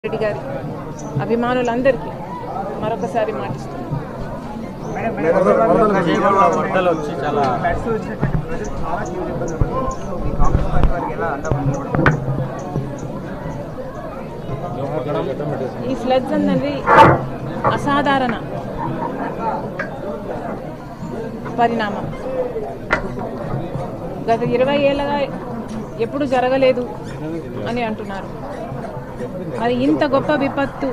రెడ్డి గారి అభిమానులందరికీ మరొకసారి మాటిస్తున్నాను విజయవాడలో వరదలు వచ్చి చాలా ఫ్లడ్స్ వచ్చినటువంటి ప్రజలు చాలా తీవ్ర ఇబ్బందులు పడుతున్నారు సో మీ కాంగ్రెస్ పార్టీ వారికి ఎలా అండగా నిలబడుతుంది ఈ ఫ్లడ్స్ అన్నది అసాధారణ పరిణామం గత ఇరవై ఏళ్ళగా ఎప్పుడు జరగలేదు అని అంటున్నారు మరి ఇంత గొప్ప విపత్తు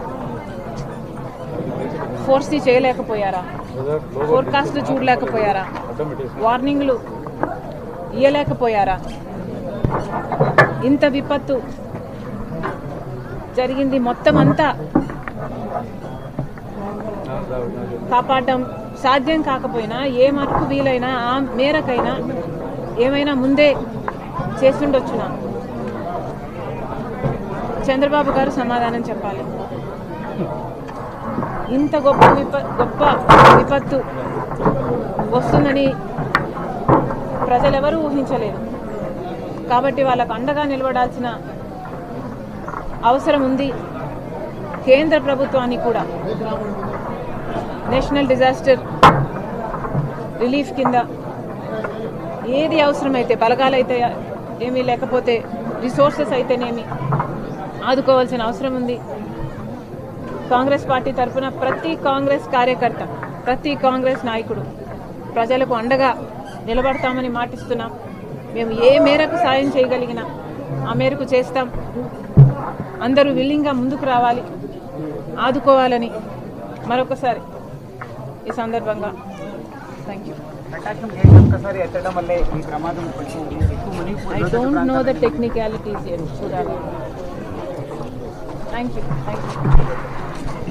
ఫోర్సీ చేయలేకపోయారా ఫోర్కాస్ట్లు చూడలేకపోయారా వార్నింగ్లు ఇయ్యలేకపోయారా ఇంత విపత్తు జరిగింది మొత్తం అంతా కాపాడడం సాధ్యం కాకపోయినా ఏ మటుకు వీలైనా ఆ మేరకైనా ఏమైనా ముందే చేస్తుండొచ్చునా చంద్రబాబు గారు సమాధానం చెప్పాలి ఇంత గొప్ప విప గొప్ప విపత్తు వస్తుందని ప్రజలెవరూ ఊహించలేదు కాబట్టి వాళ్ళకు అండగా నిలబడాల్సిన అవసరం ఉంది కేంద్ర ప్రభుత్వానికి కూడా నేషనల్ డిజాస్టర్ రిలీఫ్ కింద ఏది అవసరమైతే బలగాలైతే ఏమీ లేకపోతే రిసోర్సెస్ అయితేనేమి ఆదుకోవాల్సిన అవసరం ఉంది కాంగ్రెస్ పార్టీ తరఫున ప్రతి కాంగ్రెస్ కార్యకర్త ప్రతి కాంగ్రెస్ నాయకుడు ప్రజలకు అండగా నిలబడతామని మాటిస్తున్నాం మేము ఏ మేరకు సాయం చేయగలిగినా ఆ మేరకు చేస్తాం అందరూ విల్లింగ్గా ముందుకు రావాలి ఆదుకోవాలని మరొకసారి ఈ సందర్భంగా థ్యాంక్ యూ ప్రకాశం గేట్ ఒక్కసారి ఎత్తడం వల్లే ఈ ప్రమాదం కొంచెం ఎక్కువ ఐ మునిగిపోతుంది డోంట్ నో ద టెక్నికాలిటీస్ చూడాలి థ్యాంక్ యూ థ్యాంక్ యూ